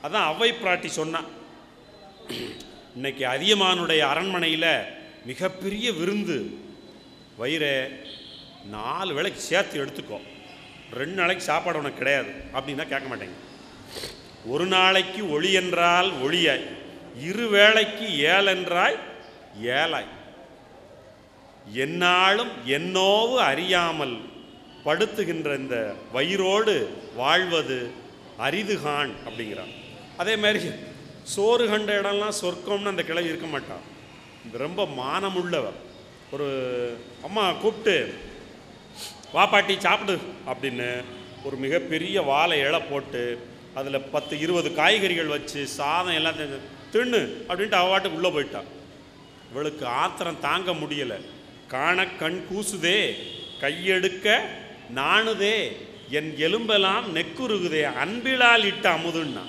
அதான் அவ்வை பிராட்டி சொன்னா இன்னைக்கு அதியமானுடைய அரண்மனையில் மிகப்பெரிய விருந்து வயிறை நாலு வேளைக்கு சேர்த்து எடுத்துக்கோ ரெண்டு நாளைக்கு சாப்பாடு உனக்கு கிடையாது அப்படின்னா கேட்க மாட்டேங்க ஒரு நாளைக்கு ஒளி என்றால் ஒளியாய் இரு வேளைக்கு ஏழென்றாய் ஏழாய் எந்நாளும் என்னோவு அறியாமல் படுத்துகின்ற இந்த வயிறோடு வாழ்வது அரிதுகான் அப்படிங்கிறான் அதே மாதிரி சோறு கண்ட இடம்லாம் சொர்க்கம்னு அந்த கிழவி இருக்க மாட்டான் இது ரொம்ப மானமுள்ளவர் ஒரு அம்மா கூப்பிட்டு வா பாட்டி சாப்பிடு அப்படின்னு ஒரு மிகப்பெரிய வாழை இலை போட்டு அதில் பத்து இருபது காய்கறிகள் வச்சு சாதம் எல்லாத்தையும் தின்னு அப்படின்ட்டு அவ பாட்டுக்கு உள்ளே போயிட்டான் இவளுக்கு ஆத்திரம் தாங்க முடியலை காண கண் கூசுதே கையெடுக்க நாணுதே என் எலும்பெல்லாம் நெக்குருகுதே அன்பிலால் இட்ட அமுதுன்னா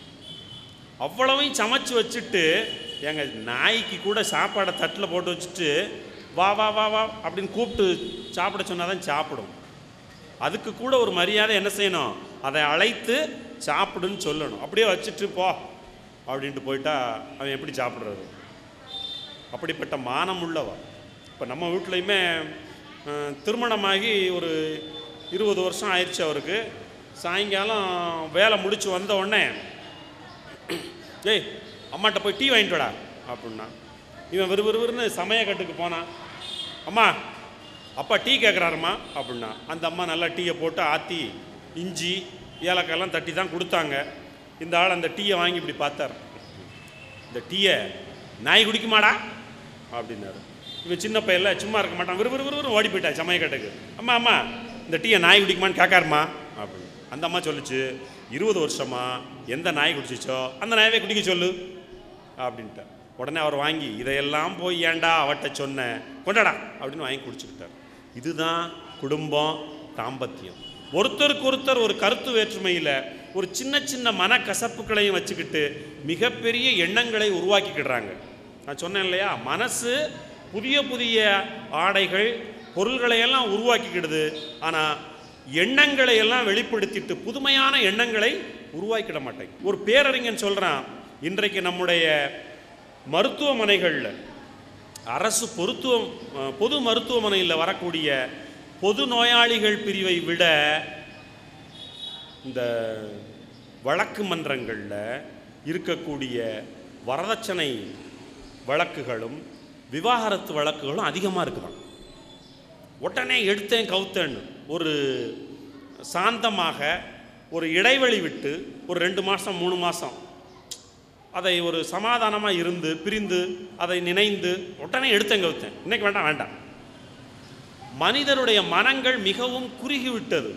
அவ்வளவையும் சமைச்சு வச்சுட்டு எங்க நாய்க்கு கூட சாப்பாடை தட்டில் போட்டு வச்சுட்டு வா வா வா வா அப்படின்னு கூப்பிட்டு சாப்பிட சொன்னால் தான் சாப்பிடும் அதுக்கு கூட ஒரு மரியாதை என்ன செய்யணும் அதை அழைத்து சாப்பிடுன்னு சொல்லணும் அப்படியே வச்சுட்டு போ அப்படின்ட்டு போயிட்டா அவன் எப்படி சாப்பிட்றது அப்படிப்பட்ட மானம் உள்ளவ இப்போ நம்ம வீட்லையுமே அஹ், திருமணமாகி ஒரு இருபது வருஷம் ஆயிடுச்சு அவருக்கு சாயங்காலம் வேலை முடிச்சு வந்த உடனே ஏய் அம்மாட்ட போய் டீ வாங்கிட்டு வாடா அப்படின்னா இவன் விறுவிறுன்னு சமயக்கட்டுக்கு போனான் அம்மா அப்பா டீ கேட்குறாருமா அப்படின்னா அந்த அம்மா நல்லா டீயை போட்டு ஆற்றி இஞ்சி ஏலக்காயெல்லாம் தட்டி தான் கொடுத்தாங்க இந்த ஆள் அந்த டீயை வாங்கி இப்படி பார்த்தார் இந்த டீயை நாய் குடிக்குமாடா அப்படின்னாரு இவன் சின்ன பையன்ல சும்மா இருக்க மாட்டான் விறு விறு விறுவிறு ஓடி போயிட்டா சமயக்கட்டுக்கு அம்மா அம்மா இந்த டீயை நாய் குடிக்குமான்னு கேட்காருமா அப்படின்னு அந்த அம்மா சொல்லுச்சு இருபது வருஷமா எந்த நாய் குடிச்சிச்சோ அந்த நாயவே குடிக்க சொல்லு அப்படின்ட்டு உடனே அவர் வாங்கி இதையெல்லாம் போய் ஏன்டா அவட்ட சொன்ன கொண்டாடா அப்படின்னு வாங்கி குடிச்சுக்கிட்டார் இதுதான் குடும்பம் தாம்பத்தியம் ஒருத்தருக்கு ஒருத்தர் ஒரு கருத்து வேற்றுமையில் ஒரு சின்ன சின்ன மனக்கசப்புகளையும் வச்சுக்கிட்டு மிகப்பெரிய எண்ணங்களை உருவாக்கிக்கிடுறாங்க நான் சொன்னேன் இல்லையா மனசு புதிய புதிய ஆடைகள் பொருள்களை எல்லாம் உருவாக்கிக்கிடுது ஆனால் எண்ணங்களை எல்லாம் வெளிப்படுத்திட்டு புதுமையான எண்ணங்களை உருவாக்கிட மாட்டேங்க ஒரு பேரறிஞன் சொல்கிறான் இன்றைக்கு நம்முடைய மருத்துவமனைகளில் அரசு பொருத்துவம் அஹ், பொது மருத்துவமனையில் வரக்கூடிய பொது நோயாளிகள் பிரிவை விட இந்த வழக்கு மன்றங்களில் இருக்கக்கூடிய வரதட்சணை வழக்குகளும் விவாகரத்து வழக்குகளும் அதிகமாக இருக்குதான் உடனே எடுத்தேன் கவுத்தேன்னு ஒரு சாந்தமாக ஒரு இடைவெளி விட்டு ஒரு ரெண்டு மாதம் மூணு மாதம் அதை ஒரு சமாதானமாக இருந்து பிரிந்து அதை நினைந்து உடனே எடுத்தேன் கவுத்தேன் இன்னைக்கு வேண்டாம் வேண்டாம் மனிதருடைய மனங்கள் மிகவும் குறுகி விட்டது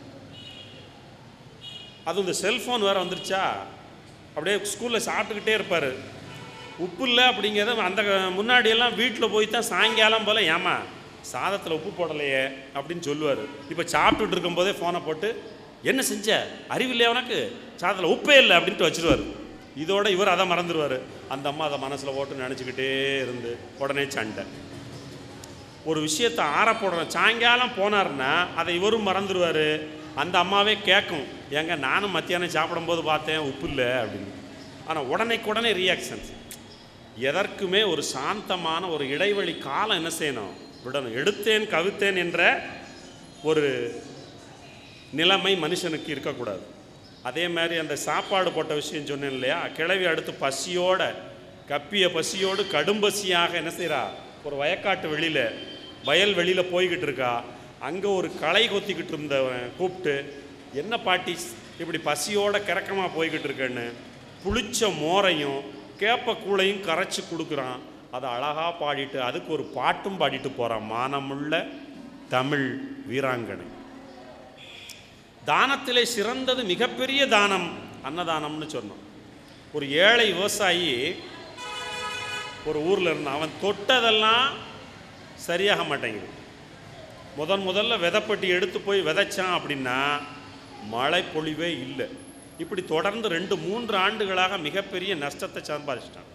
அது இந்த செல்ஃபோன் வேறு வந்துருச்சா அப்படியே ஸ்கூலில் சாப்பிட்டுக்கிட்டே இருப்பார் உப்பு இல்லை அப்படிங்கிறத அந்த முன்னாடியெல்லாம் வீட்டில் போய் தான் சாயங்காலம் போல் ஏமா சாதத்தில் உப்பு போடலையே அப்படின்னு சொல்லுவார் இப்போ சாப்பிட்டுட்டு இருக்கும்போதே ஃபோனை போட்டு என்ன செஞ்ச அறிவில்லையா உனக்கு சாதத்தில் உப்பே இல்லை அப்படின்ட்டு வச்சிருவார் இதோட இவர் அதை மறந்துடுவார் அந்த அம்மா அதை மனசில் போட்டு நினச்சிக்கிட்டே இருந்து உடனே சண்டை ஒரு விஷயத்தை ஆற போடுறோம் சாயங்காலம் போனார்னா அதை இவரும் மறந்துடுவார் அந்த அம்மாவே கேட்கும் ஏங்க நானும் மத்தியானம் சாப்பிடும்போது பார்த்தேன் உப்பு இல்லை அப்படின்னு ஆனால் உடனேக்குடனே ரியாக்ஷன்ஸ் எதற்குமே ஒரு சாந்தமான ஒரு இடைவெளி காலம் என்ன செய்யணும் விடணும் எடுத்தேன் கவித்தேன் என்ற ஒரு நிலைமை மனுஷனுக்கு இருக்கக்கூடாது அதே மாதிரி அந்த சாப்பாடு போட்ட விஷயம் சொன்னேன் இல்லையா கிளவி அடுத்து பசியோட கப்பிய பசியோடு கடும் பசியாக என்ன செய்கிறா ஒரு வயக்காட்டு வெளியில் வயல் வெளியில் போய்கிட்டு இருக்கா அங்கே ஒரு களை கொத்திக்கிட்டு இருந்தவன் கூப்பிட்டு என்ன பாட்டி இப்படி பசியோட கிறக்கமாக போய்கிட்டு இருக்கேன்னு புளிச்ச மோரையும் கேப்ப கூளையும் கரைச்சி கொடுக்குறான் அதை அழகாக பாடிட்டு அதுக்கு ஒரு பாட்டும் பாடிட்டு போகிறான் மானமுள்ள தமிழ் வீராங்கனை தானத்திலே சிறந்தது மிகப்பெரிய தானம் அன்னதானம்னு சொன்னோம் ஒரு ஏழை விவசாயி ஒரு ஊரில் இருந்தான் அவன் தொட்டதெல்லாம் சரியாக மாட்டேங்குது முதன் முதல்ல விதைப்பட்டி எடுத்து போய் விதைச்சான் அப்படின்னா மழை பொழிவே இல்லை இப்படி தொடர்ந்து ரெண்டு மூன்று ஆண்டுகளாக மிகப்பெரிய நஷ்டத்தை சம்பாதிச்சிட்டான்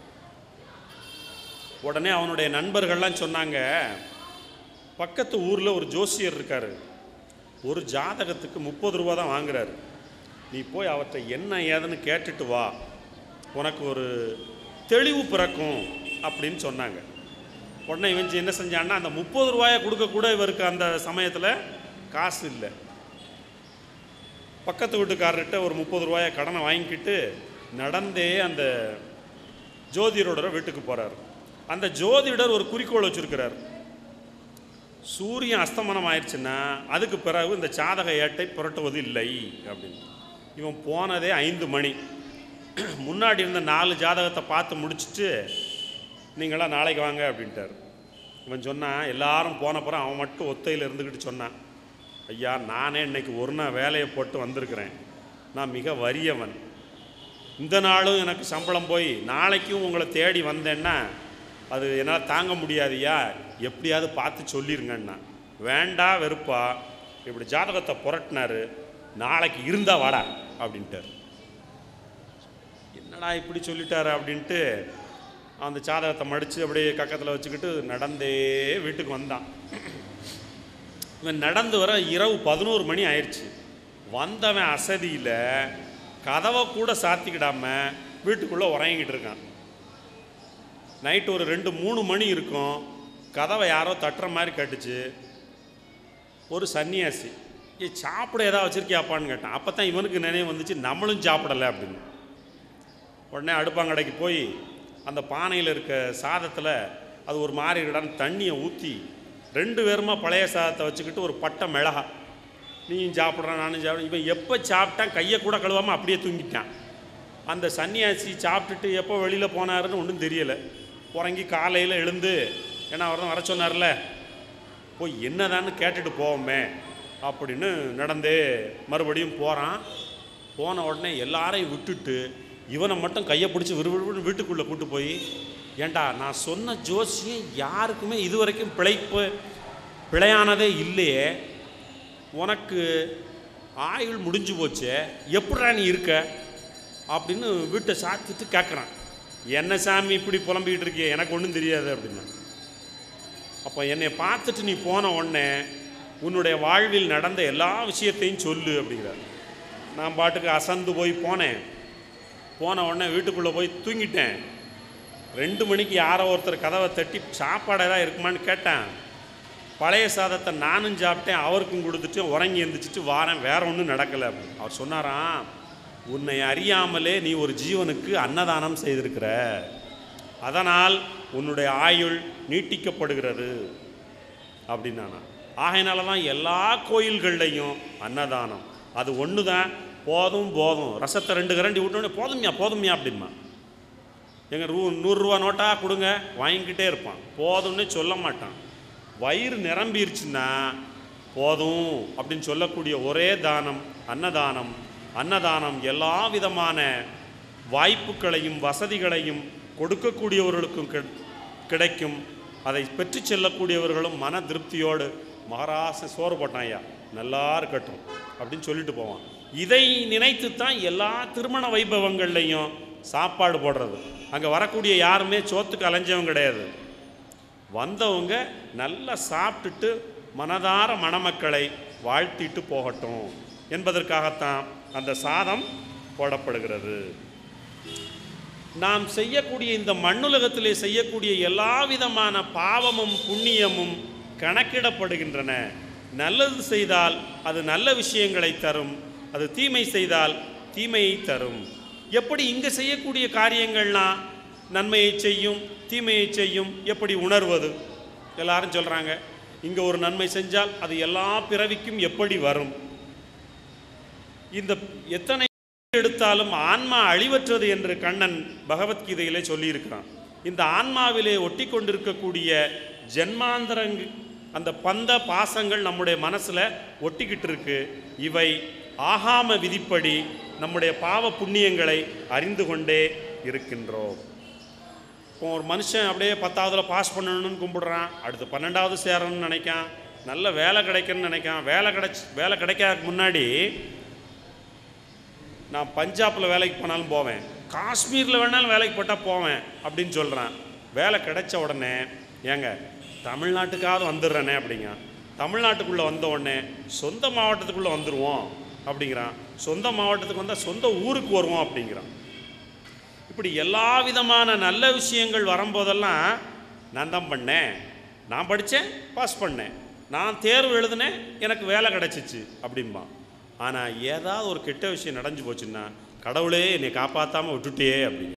உடனே அவனுடைய நண்பர்கள்லாம் சொன்னாங்க பக்கத்து ஊரில் ஒரு ஜோசியர் இருக்கார் ஒரு ஜாதகத்துக்கு முப்பது ரூபா தான் வாங்குறாரு நீ போய் அவர்கிட்ட என்ன ஏதுன்னு கேட்டுட்டு வா உனக்கு ஒரு தெளிவு பிறக்கும் அப்படின்னு சொன்னாங்க உடனே இவன் என்ன செஞ்சான்னா அந்த முப்பது ரூபாயை கொடுக்க கூட இவருக்கு அந்த சமயத்தில் காசு இல்லை பக்கத்து வீட்டுக்காரர்கிட்ட ஒரு முப்பது ரூபாயை கடனை வாங்கிக்கிட்டு நடந்தே அந்த ஜோதிடரோட வீட்டுக்கு போகிறார் அந்த ஜோதிடர் ஒரு குறிக்கோள் வச்சிருக்கிறார் சூரியன் அஸ்தமனம் ஆயிடுச்சுன்னா அதுக்கு பிறகு இந்த சாதக ஏட்டை புரட்டுவது இல்லை அப்படின்னு இவன் போனதே ஐந்து மணி முன்னாடி இருந்த நாலு ஜாதகத்தை பார்த்து முடிச்சுட்டு நீங்களாம் நாளைக்கு வாங்க அப்படின்ட்டார் இவன் சொன்னான் எல்லாரும் போனப்புறம் அவன் மட்டும் ஒத்தையில் இருந்துக்கிட்டு சொன்னான் ஐயா நானே இன்னைக்கு ஒரு நாள் வேலையை போட்டு வந்திருக்கிறேன் நான் மிக வறியவன் இந்த நாளும் எனக்கு சம்பளம் போய் நாளைக்கும் உங்களை தேடி வந்தேன்னா அது என்னால் தாங்க முடியாதுயா எப்படியாவது பார்த்து சொல்லிருங்கண்ணா வேண்டா வெறுப்பா இப்படி ஜாதகத்தை புரட்டினாரு நாளைக்கு இருந்தா வாடா அப்படின்ட்டார் என்னடா இப்படி சொல்லிட்டாரு அப்படின்ட்டு அந்த ஜாதகத்தை மடித்து அப்படியே கக்கத்தில் வச்சுக்கிட்டு நடந்தே வீட்டுக்கு வந்தான் இவன் நடந்து வர இரவு பதினோரு மணி ஆயிடுச்சு வந்தவன் அசதியில் கதவை கூட சாத்திக்கிடாம வீட்டுக்குள்ளே உறங்கிக்கிட்டு இருக்கான் நைட்டு ஒரு ரெண்டு மூணு மணி இருக்கும் கதவை யாரோ தட்டுற மாதிரி கேட்டுச்சு ஒரு சன்னியாசி ஏ சாப்பிட ஏதாவது வச்சிருக்கியாப்பான்னு கேட்டான் அப்போ தான் இவனுக்கு நினைவு வந்துச்சு நம்மளும் சாப்பிடலை அப்படின்னு உடனே அடுப்பாங்கடைக்கு போய் அந்த பானையில் இருக்க சாதத்தில் அது ஒரு மாதிரி இடம் தண்ணியை ஊற்றி ரெண்டு பேருமா பழைய சாதத்தை வச்சுக்கிட்டு ஒரு பட்டை மிளகா நீயும் சாப்பிட்றான் நானும் சாப்பிட்றேன் இவன் எப்போ சாப்பிட்டான் கையை கூட கழுவாமல் அப்படியே தூங்கிட்டான் அந்த சன்னியாசி சாப்பிட்டுட்டு எப்போ வெளியில் போனாருன்னு ஒன்றும் தெரியலை உறங்கி காலையில் எழுந்து ஏன்னா அவர் தான் வர சொன்னார்ல போய் என்னதான்னு கேட்டுட்டு போவோமே அப்படின்னு நடந்தே மறுபடியும் போகிறான் போன உடனே எல்லாரையும் விட்டுட்டு இவனை மட்டும் கையை பிடிச்சி விறுவிறுன்னு வீட்டுக்குள்ளே கூட்டு போய் ஏண்டா நான் சொன்ன ஜோசியம் யாருக்குமே இதுவரைக்கும் பிழைப்பு பிழையானதே இல்லையே உனக்கு ஆயுள் முடிஞ்சு போச்சே எப்படிடா நீ இருக்க அப்படின்னு வீட்டை சாத்திட்டு கேட்குறான் என்ன சாமி இப்படி புலம்பிக்கிட்டு இருக்கிய எனக்கு ஒன்றும் தெரியாது அப்படின்னா அப்போ என்னை பார்த்துட்டு நீ போன உடனே உன்னுடைய வாழ்வில் நடந்த எல்லா விஷயத்தையும் சொல்லு அப்படிங்கிறார் நான் பாட்டுக்கு அசந்து போய் போனேன் போன உடனே வீட்டுக்குள்ளே போய் தூங்கிட்டேன் ரெண்டு மணிக்கு யாரோ ஒருத்தர் கதவை தட்டி சாப்பாடு ஏதாவது இருக்குமான்னு கேட்டேன் பழைய சாதத்தை நானும் சாப்பிட்டேன் அவருக்கும் கொடுத்துட்டு உறங்கி எழுந்திரிச்சிட்டு வாரேன் வேற ஒன்றும் நடக்கலை அப்படின்னு அவர் சொன்னாராம் உன்னை அறியாமலே நீ ஒரு ஜீவனுக்கு அன்னதானம் செய்திருக்கிற அதனால் உன்னுடைய ஆயுள் நீட்டிக்கப்படுகிறது அப்படின்னானா ஆகையினால தான் எல்லா கோயில்கள்லையும் அன்னதானம் அது ஒன்று தான் போதும் போதும் ரசத்தை ரெண்டு கரண்டி விட்டோடனே போதும்யா போதும்யா அப்படின்மா எங்கள் ரூ நூறுரூவா நோட்டா கொடுங்க வாங்கிக்கிட்டே இருப்பான் போதும்னே சொல்ல மாட்டான் வயிறு நிரம்பிருச்சுன்னா போதும் அப்படின்னு சொல்லக்கூடிய ஒரே தானம் அன்னதானம் அன்னதானம் எல்லா விதமான வாய்ப்புகளையும் வசதிகளையும் கொடுக்கக்கூடியவர்களுக்கும் கிடை- கிடைக்கும் அதை பெற்று செல்லக்கூடியவர்களும் மன திருப்தியோடு மகாராச சோறு போட்டான் ஐயா நல்லா இருக்கட்டும் அப்படின்னு சொல்லிட்டு போவான் இதை நினைத்து தான் எல்லா திருமண வைபவங்கள்லையும் சாப்பாடு போடுறது அங்கே வரக்கூடிய யாருமே சோத்துக்கு அலைஞ்சவங்க கிடையாது வந்தவங்க நல்லா சாப்பிட்டுட்டு மனதார மணமக்களை வாழ்த்திட்டு போகட்டும் என்பதற்காகத்தான் அந்த சாதம் போடப்படுகிறது நாம் செய்யக்கூடிய இந்த மண்ணுலகத்திலே செய்யக்கூடிய எல்லா விதமான பாவமும் புண்ணியமும் கணக்கிடப்படுகின்றன நல்லது செய்தால் அது நல்ல விஷயங்களை தரும் அது தீமை செய்தால் தீமையை தரும் எப்படி இங்கே செய்யக்கூடிய காரியங்கள்லாம் நன்மையை செய்யும் தீமையை செய்யும் எப்படி உணர்வது எல்லாரும் சொல்கிறாங்க இங்கே ஒரு நன்மை செஞ்சால் அது எல்லா பிறவிக்கும் எப்படி வரும் இந்த எத்தனை எடுத்தாலும் ஆன்மா அழிவற்றது என்று கண்ணன் பகவத்கீதையிலே சொல்லியிருக்கிறான் இந்த ஆன்மாவிலே ஒட்டி கொண்டிருக்கக்கூடிய ஜென்மாந்தரங் அந்த பந்த பாசங்கள் நம்முடைய மனசில் ஒட்டிக்கிட்டு இருக்கு இவை ஆகாம விதிப்படி நம்முடைய பாவ புண்ணியங்களை அறிந்து கொண்டே இருக்கின்றோம் இப்போ ஒரு மனுஷன் அப்படியே பத்தாவதுல பாஸ் பண்ணணும்னு கும்பிடுறான் அடுத்து பன்னெண்டாவது சேரணும்னு நினைக்கான் நல்ல வேலை கிடைக்கணும்னு நினைக்கான் வேலை கிடைச்சி வேலை கிடைக்காததுக்கு முன்னாடி நான் பஞ்சாபில் வேலைக்கு போனாலும் போவேன் காஷ்மீரில் வேணாலும் வேலைக்கு போட்டால் போவேன் அப்படின்னு சொல்கிறான் வேலை கிடைச்ச உடனே ஏங்க தமிழ்நாட்டுக்காவது வந்துடுறேனே அப்படிங்க தமிழ்நாட்டுக்குள்ளே வந்த உடனே சொந்த மாவட்டத்துக்குள்ளே வந்துடுவோம் அப்படிங்கிறான் சொந்த மாவட்டத்துக்கு வந்தால் சொந்த ஊருக்கு வருவோம் அப்படிங்கிறான் இப்படி எல்லா விதமான நல்ல விஷயங்கள் வரும்போதெல்லாம் நான் தான் பண்ணேன் நான் படித்தேன் பாஸ் பண்ணேன் நான் தேர்வு எழுதினேன் எனக்கு வேலை கிடச்சிச்சு அப்படிம்பான் ஆனால் ஏதாவது ஒரு கெட்ட விஷயம் நடந்து போச்சுன்னா கடவுளே என்னை காப்பாற்றாமல் விட்டுட்டே அப்படிங்க